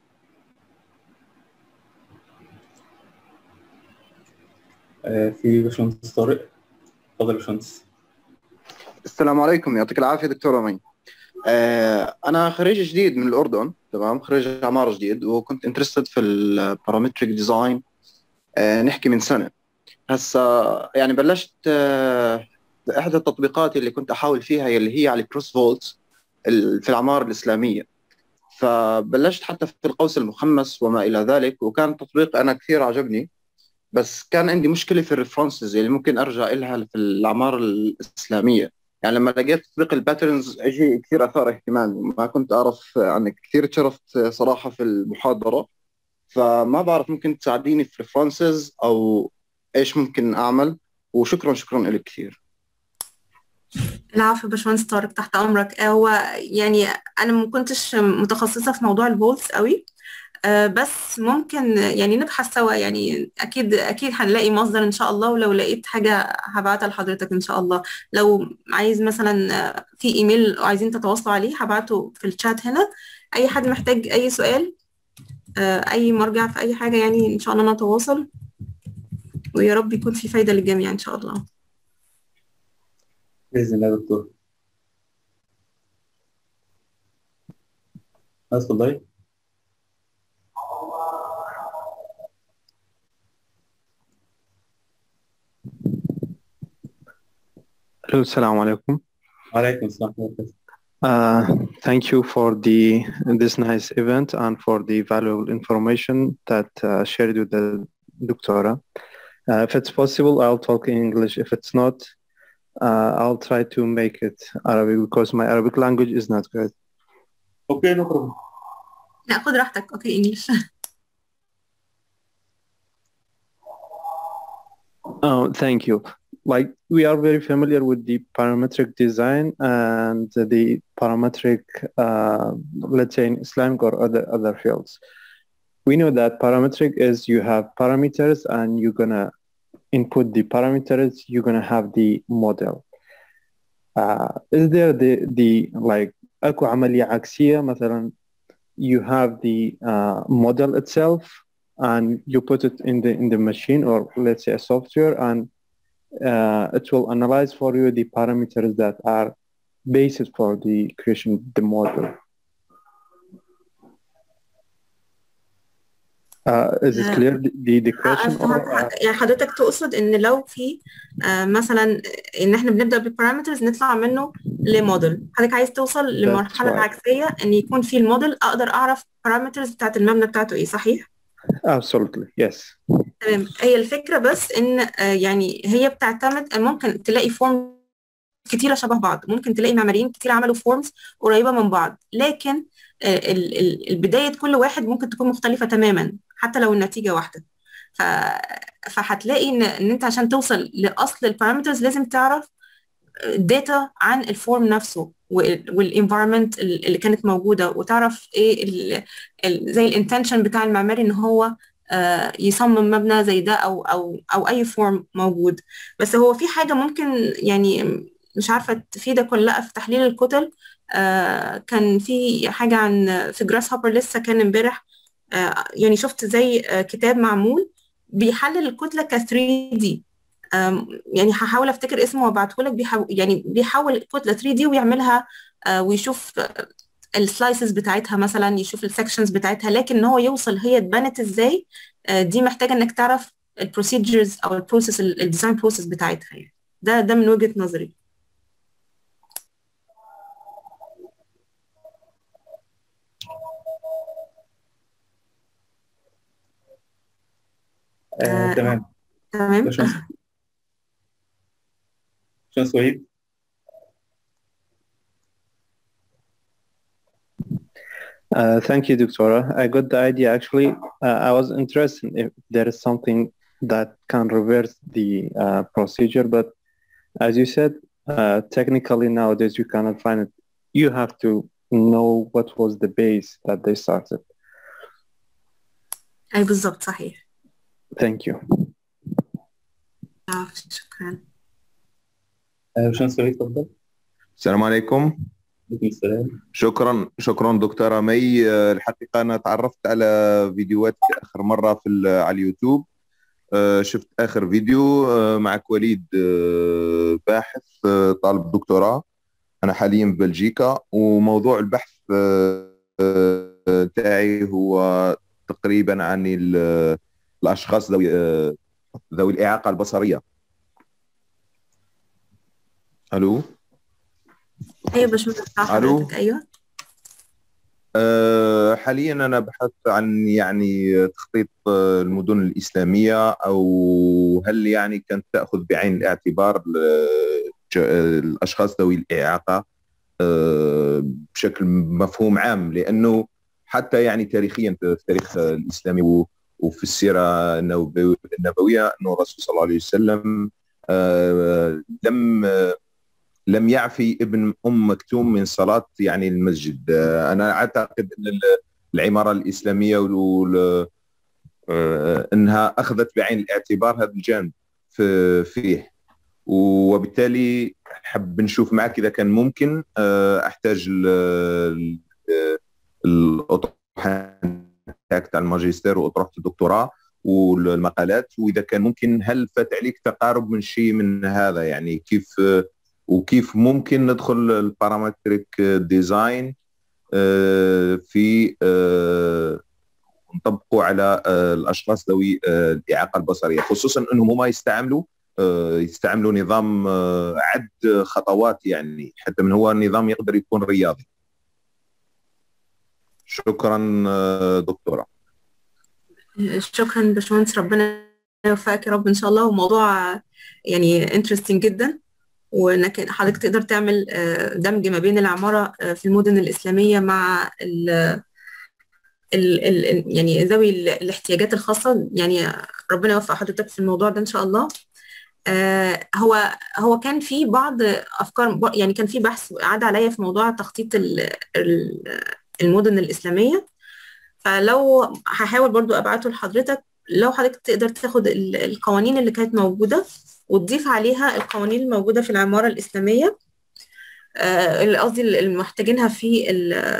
Speaker 1: آه في باشمهندس طارق اتفضل يا باشمهندس
Speaker 4: السلام عليكم يعطيك العافيه دكتور امين آه انا خريج جديد من الاردن تمام خريج عماره جديد وكنت انترستد في البارامتريك ديزاين آه نحكي من سنه هسا يعني بلشت آه احدى التطبيقات اللي كنت احاول فيها اللي هي على الكروس فولتس في العماره الاسلاميه فبلشت حتى في القوس المخمس وما الى ذلك وكان تطبيق انا كثير عجبني بس كان عندي مشكله في الريفرنسز اللي ممكن ارجع لها في العماره الاسلاميه يعني لما لقيت تطبيق الباترنز اجي كثير اثار اهتمامي ما كنت اعرف عنك كثير تشرفت صراحه في المحاضره فما بعرف ممكن تساعديني في ريفرنسز او ايش ممكن اعمل وشكرا شكرا لك كثير
Speaker 2: العفو باشمهندس طارق تحت امرك هو يعني انا ما كنتش متخصصه في موضوع الفولتس قوي بس ممكن يعني نبحث سوا يعني اكيد اكيد هنلاقي مصدر ان شاء الله ولو لقيت حاجه هبعتها لحضرتك ان شاء الله لو عايز مثلا في ايميل عايزين تتواصلوا عليه هبعته في الشات هنا اي حد محتاج اي سؤال اي مرجع في اي حاجه يعني ان شاء الله نتواصل ويا رب يكون في فايده للجميع ان شاء الله
Speaker 1: باذن الله يا دكتور اتفضلي
Speaker 5: Hello, Assalamu alaikum.
Speaker 1: وعليكم السلام ورحمة الله
Speaker 5: Uh, thank you for the this nice event and for the valuable information that uh, shared with the doctora. Uh, if it's possible, I'll talk in English. If it's not, uh, I'll try to make it Arabic because my Arabic language is not good.
Speaker 1: اوكي نو بروبلم
Speaker 2: لا خد راحتك اوكي انجلش
Speaker 5: Oh, thank you. like we are very familiar with the parametric design and the parametric, uh, let's say in Islamic or other other fields. We know that parametric is you have parameters and you're gonna input the parameters. You're gonna have the model. Uh, is there the the like أكو عملية عكسية مثلا you have the uh, model itself and you put it in the in the machine or let's say a software and uh, it will analyze for you the parameters that are basis for the creation of the model. Uh, is it
Speaker 2: Yeah.
Speaker 5: clear the, the, the question?
Speaker 2: أفهم
Speaker 5: Or, uh,
Speaker 2: يعني حضرتك تقصد ان لو في آه، مثلا ان احنا بنبدا بالبارامترز نطلع منه لموديل حضرتك عايز توصل للمرحله
Speaker 5: right.
Speaker 2: العكسيه ان يكون في الموديل اقدر اعرف البارامترز بتاعت المبنى بتاعته ايه صحيح
Speaker 5: absolutely, yes.
Speaker 2: تمام هي الفكره بس ان آه، يعني هي بتعتمد ممكن تلاقي فورم كتيره شبه بعض ممكن تلاقي معماريين كتير عملوا فورمز قريبه من بعض لكن آه، ال- ال- البدايه كل واحد ممكن تكون مختلفه تماما حتى لو النتيجه واحده ف... فهتلاقي ان ان انت عشان توصل لاصل البارامترز لازم تعرف داتا عن الفورم نفسه والانفايرمنت اللي كانت موجوده وتعرف ايه ال ال زي الانتنشن بتاع المعماري ان هو آه، يصمم مبنى زي ده او او او اي فورم موجود بس هو في حاجه ممكن يعني مش عارفه تفيدك ولا لا في تحليل الكتل آه، كان في حاجه عن في جراس هوبر لسه كان امبارح آه، يعني شفت زي آه، كتاب معمول بيحلل الكتله ك 3 دي يعني هحاول افتكر اسمه وابعته لك بيحاول يعني بيحول الكتله 3 دي ويعملها آه، ويشوف السلايسز بتاعتها مثلا يشوف السكشنز بتاعتها لكن ان هو يوصل هي اتبنت ازاي آه، دي محتاجه انك تعرف البروسيجرز او البروسيس الديزاين بروسيس بتاعتها يعني ده ده من وجهه نظري
Speaker 1: آه،
Speaker 2: آه،
Speaker 1: تمام
Speaker 2: تمام
Speaker 1: باشمهندس باشمهندس وليد
Speaker 5: Uh, thank you, Doctora. I got the idea. Actually, uh, I was interested if there is something that can reverse the uh, procedure, but as you said, uh, technically nowadays you cannot find it. You have to know what was the base that they started.
Speaker 2: اي بالظبط صحيح
Speaker 5: Thank you.
Speaker 2: آه، شكرا
Speaker 1: آه، باشمهندس وليد اتفضل
Speaker 6: السلام عليكم
Speaker 1: عليكم السلام
Speaker 6: شكرا شكرا دكتورة مي آه، الحقيقة أنا تعرفت على فيديوهاتك آخر مرة في ال- على اليوتيوب آه، شفت آخر فيديو آه، معك وليد آه، باحث آه، طالب دكتوراه أنا حاليا في بلجيكا وموضوع البحث آه، آه، تاعي هو تقريبا عن ال- الأشخاص ذوي آه، ذوي الإعاقة البصرية ألو
Speaker 2: ايوه يا باشمهندس بتاع
Speaker 6: ألو.
Speaker 2: حضرتك ايوه
Speaker 6: أه، حاليا انا بحث عن يعني تخطيط أه، المدن الاسلاميه او هل يعني كانت تاخذ بعين الاعتبار ل- ج- الاشخاص ذوي الاعاقه أه، بشكل مفهوم عام لانه حتى يعني تاريخيا في التاريخ الاسلامي و- وفي السيره النبوي- النبويه انه الرسول صلى الله عليه وسلم أه، لم لم يعفي ابن ام مكتوم من صلاه يعني المسجد آه، انا اعتقد ان ال- العماره الاسلاميه وال- آه، انها اخذت بعين الاعتبار هذا الجانب في- فيه وبالتالي حب نشوف معك اذا كان ممكن آه، احتاج ال- ال- الاطروحه تاعك تاع الماجستير واطروحه الدكتوراه والمقالات واذا كان ممكن هل فات عليك تقارب من شيء من هذا يعني كيف آه، وكيف ممكن ندخل البارامتريك ديزاين آه، في آه، نطبقه على آه، الاشخاص ذوي آه، الاعاقه البصريه خصوصا انهم هما يستعملوا آه، يستعملوا نظام آه، عد خطوات يعني حتى من هو النظام يقدر يكون رياضي شكرا آه، دكتوره
Speaker 2: شكرا باشمهندس ربنا يوفقك يا رب ان شاء الله وموضوع يعني انترستنج جدا وانك حضرتك تقدر تعمل آه، دمج ما بين العماره آه، في المدن الاسلاميه مع ال ال ال يعني ذوي ال- الاحتياجات الخاصه يعني ربنا يوفق حضرتك في الموضوع ده ان شاء الله آه هو هو كان في بعض افكار يعني كان في بحث عاد عليا في موضوع تخطيط المدن الاسلاميه فلو هحاول برضو ابعته لحضرتك لو حضرتك تقدر تاخد القوانين اللي كانت موجوده وتضيف عليها القوانين الموجوده في العماره الاسلاميه اللي قصدي المحتاجينها في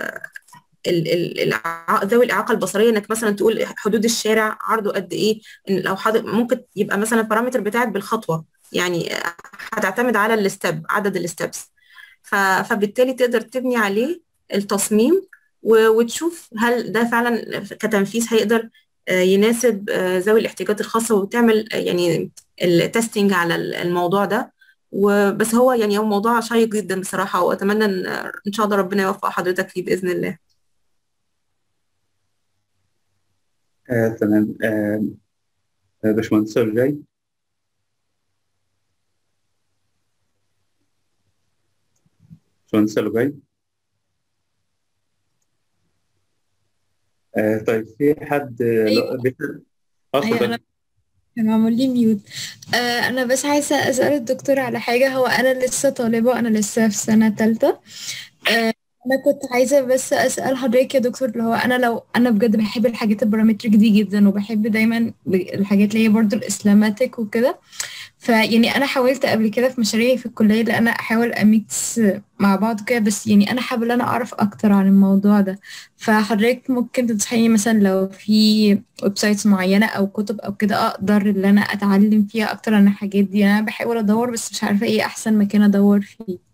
Speaker 2: ذوي الاعاقه البصريه انك مثلا تقول حدود الشارع عرضه قد ايه إن لو حضر ممكن يبقى مثلا البارامتر بتاعك بالخطوه يعني هتعتمد على الستب عدد الستبس فبالتالي تقدر تبني عليه التصميم وتشوف هل ده فعلا كتنفيذ هيقدر يناسب ذوي الاحتياجات الخاصه وتعمل يعني التستنج على الموضوع ده وبس هو يعني هو موضوع شيق جدا بصراحه واتمنى ان ان شاء الله ربنا يوفق حضرتك فيه باذن الله
Speaker 1: آه، تمام آه، باشمهندس جاي باشمهندس جاي آه، طيب في حد
Speaker 7: أيوة.
Speaker 1: بيسأل
Speaker 7: أيوة
Speaker 1: اتفضل
Speaker 7: أنا كان معمول لي ميوت آه أنا بس عايزة أسأل الدكتور على حاجة هو أنا لسه طالبة أنا لسه في سنة تالتة آه أنا كنت عايزة بس أسأل حضرتك يا دكتور اللي هو أنا لو أنا بجد بحب الحاجات البارامتريك دي جدا وبحب دايما ب- الحاجات اللي هي برضو الإسلاماتيك وكده فيعني أنا حاولت قبل كده في مشاريعي في الكلية اللي أنا أحاول أميكس مع بعض كده بس يعني أنا حابة إن أنا أعرف أكتر عن الموضوع ده فحضرتك ممكن تنصحيني مثلا لو في ويب سايتس معينة أو كتب أو كده أقدر إن أنا أتعلم فيها أكتر عن الحاجات دي أنا بحاول أدور بس مش عارفة إيه أحسن مكان أدور فيه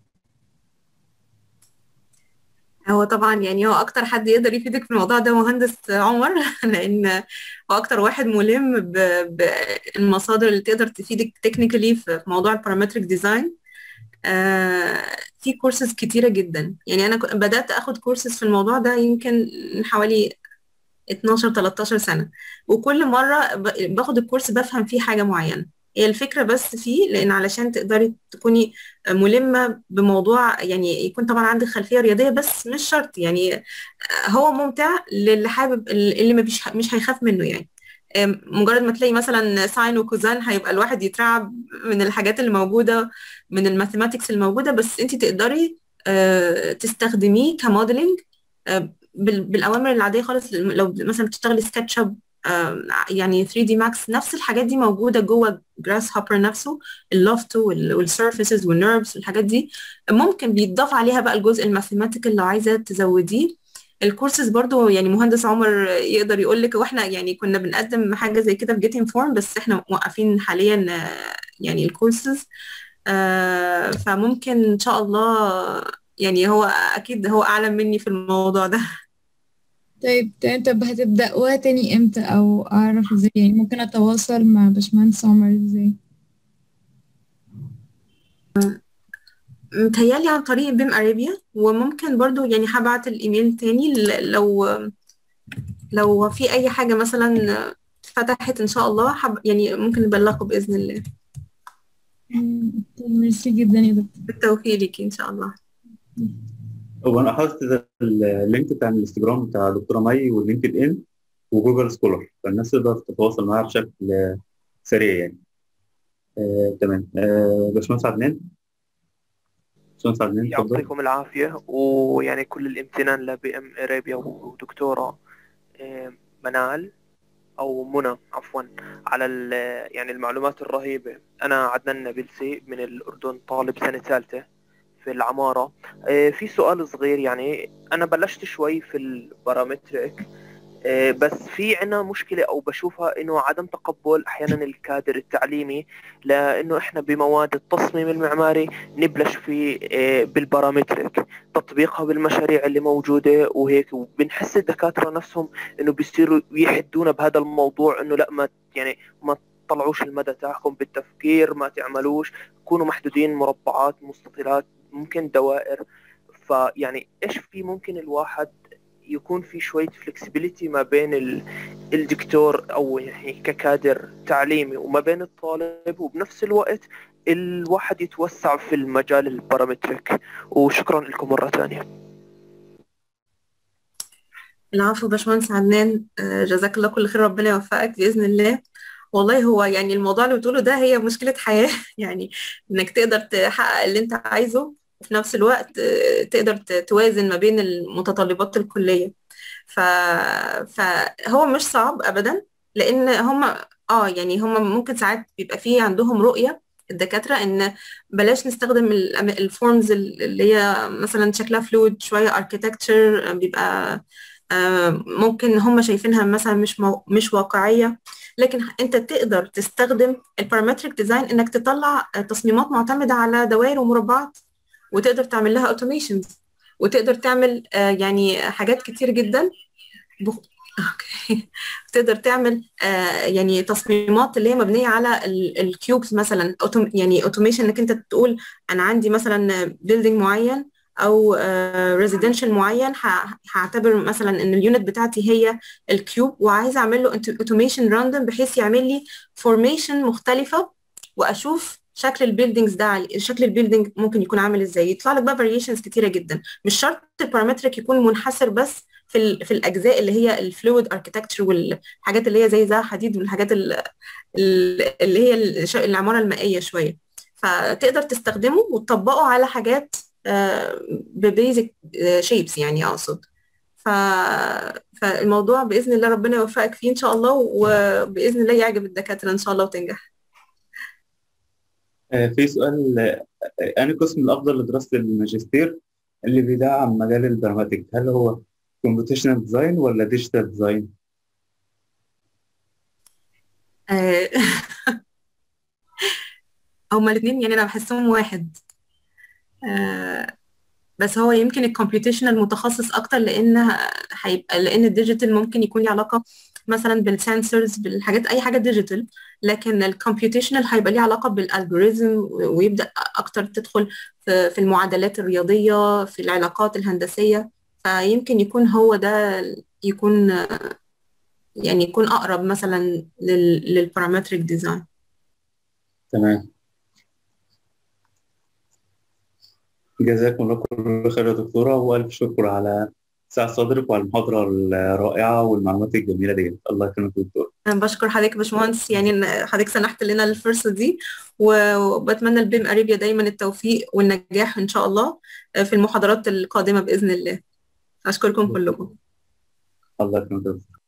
Speaker 2: هو طبعا يعني هو اكتر حد يقدر يفيدك في الموضوع ده مهندس عمر لان هو اكتر واحد ملم ب- بالمصادر اللي تقدر تفيدك تكنيكالي في في موضوع البارامتريك ديزاين في كورسز كتيرة جدا يعني انا كنت- بدأت اخد كورسز في الموضوع ده يمكن من حوالي 12 13 سنة وكل مرة ب- باخد الكورس بفهم فيه حاجة معينة هي الفكرة بس فيه لأن علشان تقدري تكوني ملمة بموضوع يعني يكون طبعا عندك خلفية رياضية بس مش شرط يعني هو ممتع للي حابب اللي مش مش هيخاف منه يعني مجرد ما تلاقي مثلا ساين وكوزان هيبقى الواحد يترعب من الحاجات اللي موجودة من الماثيماتكس الموجودة بس انت تقدري آه، تستخدميه كموديلنج آه، بال- بالأوامر العادية خالص لو مثلا بتشتغلي سكتش اب يعني 3 دي ماكس نفس الحاجات دي موجودة جوه جراس هوبر نفسه اللوفت والسيرفيسز والنيرفز والحاجات دي ممكن بيتضاف عليها بقى الجزء الماثيماتيكال لو عايزة تزوديه الكورسز برضو يعني مهندس عمر يقدر يقول لك واحنا يعني كنا بنقدم حاجة زي كده في جيت انفورم بس احنا موقفين حاليا آه، يعني الكورسز آه، فممكن ان شاء الله يعني هو اكيد هو اعلم مني في الموضوع ده
Speaker 7: طيب تمام طب هتبدأوها تاني امتى او اعرف ازاي يعني ممكن اتواصل مع باشمهندس عمر ازاي
Speaker 2: متهيألي عن طريق بيم ارابيا وممكن برضو يعني هبعت الايميل تاني ل- لو لو في اي حاجة مثلا فتحت ان شاء الله حب يعني ممكن نبلغكم باذن الله
Speaker 7: مم، طيب ميرسي جدا يا دكتور
Speaker 2: بالتوفيق ليكي ان شاء الله
Speaker 1: هو انا حاطط اللينك بتاع الانستجرام بتاع دكتوره مي واللينكد ان وجوجل سكولر فالناس تقدر تتواصل معاها بشكل آه، سريع يعني آه، تمام آه، باشمهندس عدنان باشمهندس عدنان اتفضل
Speaker 8: يعطيكم العافية ويعني كل الامتنان لبي ام ارابيا ودكتورة آه، منال او منى عفوا على ال- يعني المعلومات الرهيبة انا عدنان نابلسي من الاردن طالب سنة ثالثة في العمارة آه، في سؤال صغير يعني انا بلشت شوي في البارامتريك آه، بس في عنا مشكلة أو بشوفها إنه عدم تقبل أحيانا الكادر التعليمي لأنه إحنا بمواد التصميم المعماري نبلش في آه، بالبارامتريك تطبيقها بالمشاريع اللي موجودة وهيك وبنحس الدكاترة نفسهم إنه بيصيروا يحدونا بهذا الموضوع إنه لا ما يعني ما تطلعوش المدى تاعكم بالتفكير ما تعملوش كونوا محدودين مربعات مستطيلات ممكن دوائر فيعني ايش في ممكن الواحد يكون في شوية فلكسبيليتي ما بين ال- الدكتور أو يعني ككادر تعليمي وما بين الطالب وبنفس الوقت الواحد يتوسع في المجال البارامتريك وشكرا لكم مرة ثانية
Speaker 2: العفو باشمهندس عدنان آه، جزاك الله كل خير ربنا يوفقك بإذن الله والله هو يعني الموضوع اللي بتقوله ده هي مشكلة حياة يعني إنك تقدر تحقق اللي أنت عايزه وفي نفس الوقت آه، تقدر ت- توازن ما بين المتطلبات الكلية ف... فهو مش صعب أبدا لأن هم اه يعني هم ممكن ساعات بيبقى فيه عندهم رؤية الدكاترة إن بلاش نستخدم الفورمز اللي هي مثلا شكلها فلويد شوية اركيتكتشر بيبقى آه، ممكن هم شايفينها مثلا مش مو... مش واقعية لكن انت تقدر تستخدم البارامتريك ديزاين انك تطلع آه، تصميمات معتمدة على دوائر ومربعات وتقدر تعمل لها اوتوميشنز وتقدر تعمل آه، يعني حاجات كتير جدا بخ... اوكي تقدر تعمل آه يعني تصميمات اللي هي مبنيه على الكيوبس مثلا أوتوم... يعني اوتوميشن انك انت تقول انا عندي مثلا بيلدينج معين او ريزيدنشال معين ه- هعتبر مثلا ان اليونت بتاعتي هي الكيوب وعايزه اعمل له اوتوميشن راندوم بحيث يعمل لي فورميشن مختلفه واشوف شكل البيلدينجز ده علي- شكل البيلدينج ممكن يكون عامل ازاي يطلع لك بقى فاريشنز كتيره جدا مش شرط البارامتريك يكون منحصر بس في ال- في الاجزاء اللي هي الفلويد اركتكتشر والحاجات اللي هي زي زي حديد والحاجات ال- ال- اللي هي الش- العماره المائيه شويه فتقدر تستخدمه وتطبقه على حاجات ببيزك شيبس يعني اقصد ف... فالموضوع باذن الله ربنا يوفقك فيه ان شاء الله وباذن الله يعجب الدكاتره ان شاء الله وتنجح
Speaker 1: آه، في سؤال آه، أنهي قسم الأفضل لدراسة الماجستير اللي بيدعم مجال البرماتيك هل هو كومبيوتيشنال ديزاين ولا ديجيتال ديزاين؟
Speaker 2: آه، هما الاثنين يعني انا بحسهم واحد آه، بس هو يمكن الكمبيوتيشنال متخصص اكتر لان هيبقى لان الديجيتال ممكن يكون له علاقه مثلا بالسنسورز بالحاجات اي حاجه ديجيتال لكن الكمبيوتيشنال هيبقى ليه علاقه بالالجوريزم ويبدا اكتر تدخل في في المعادلات الرياضيه في العلاقات الهندسيه فيمكن يكون هو ده يكون يعني يكون اقرب مثلا للبارامتريك ديزاين
Speaker 1: تمام جزاكم الله كل خير يا دكتورة وألف شكر على سعة صدرك وعلى المحاضرة الرائعة والمعلومات الجميلة دي الله يكرمك يا دكتور
Speaker 2: انا بشكر حضرتك يا باشمهندس يعني ان حضرتك سنحت لنا الفرصه دي وبتمنى لبيم اريبيا دايما التوفيق والنجاح ان شاء الله في المحاضرات القادمه باذن الله اشكركم كلكم
Speaker 1: الله يكرمك يا دكتور